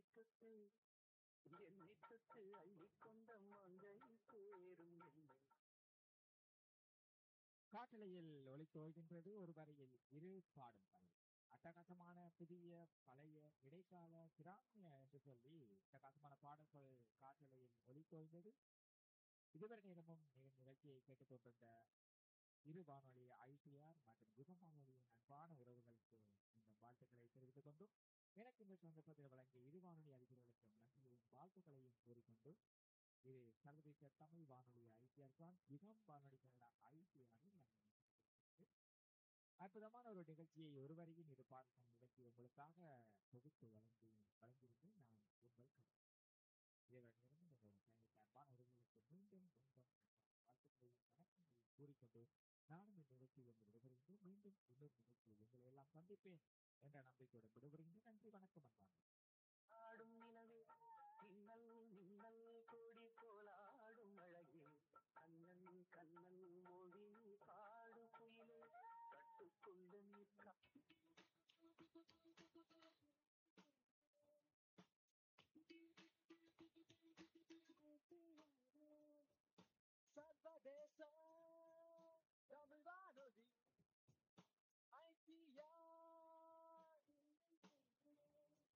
தொட்டு என்னை தொட்டு அள்ளிக்கொண்ட மங்கை சேரும் என்னை காட்டலையில் ஒளித்தோய்கின்றது ஒரு வரியில் இரு பாடும் பணி அட்டகாசமான புதிய பழைய இடைக்கால கிராமிய என்று சொல்லி அட்டகாசமான பாடல்கள் காட்டலையில் ஒளித்தோய்ந்தது இதுவரை நேரமும் நீங்கள் நிகழ்ச்சியை கேட்டுக்கொண்டிருந்த இரு வானொலி ஐசிஆர் மற்றும் யுக வானொலியின் அன்பான உறவுகளுக்கு இந்த வாழ்த்துக்களை தெரிவித்துக் கொண்டும் எனக்கு இந்த சந்தர்ப்பத்தில் வழங்கிய இரு வானொலி அதிபர்களுக்கு நன்றியையும் வாழ்த்துக்களையும் கூறிக்கொண்டு இது சர்வதேச தமிழ் வானொலி ஐசிஆர் தான் யுகம் வானொலி கனடா ஐசிஆரில் அற்புதமான ஒரு நிகழ்ச்சியை ஒரு வரியில் இரு பார்க்கும் நிகழ்ச்சி உங்களுக்காக தொகுத்து வழங்கி வழங்கியிருந்து நான் உங்கள் கலை இதன் நேரம் உங்கள் பயணித்த அன்பான உறவுகளுக்கு மீண்டும் மீண்டும் வாழ்த்துக்களையும் வணக்கங்களையும் கூறிக்கொண்டு நானும் இந்த நிகழ்ச்சியில் இருந்து விடுபடுகின்றேன் மீண்டும் இன்னொரு நிகழ்ச்சியில் உங்களை எல்லாம் சந்திப்பேன் என்ற நம்பிக்கையுடன் விடுபடுகின்றேன் நன்றி வணக்கம் அன்பான ஆடும் நிலவே மின்னல் மின்னல் கொடி போலாடும் அழகே கண்ணன் கண்ணன் மொழி பாடு குயிலே கட்டுக்குள்ள நிற்க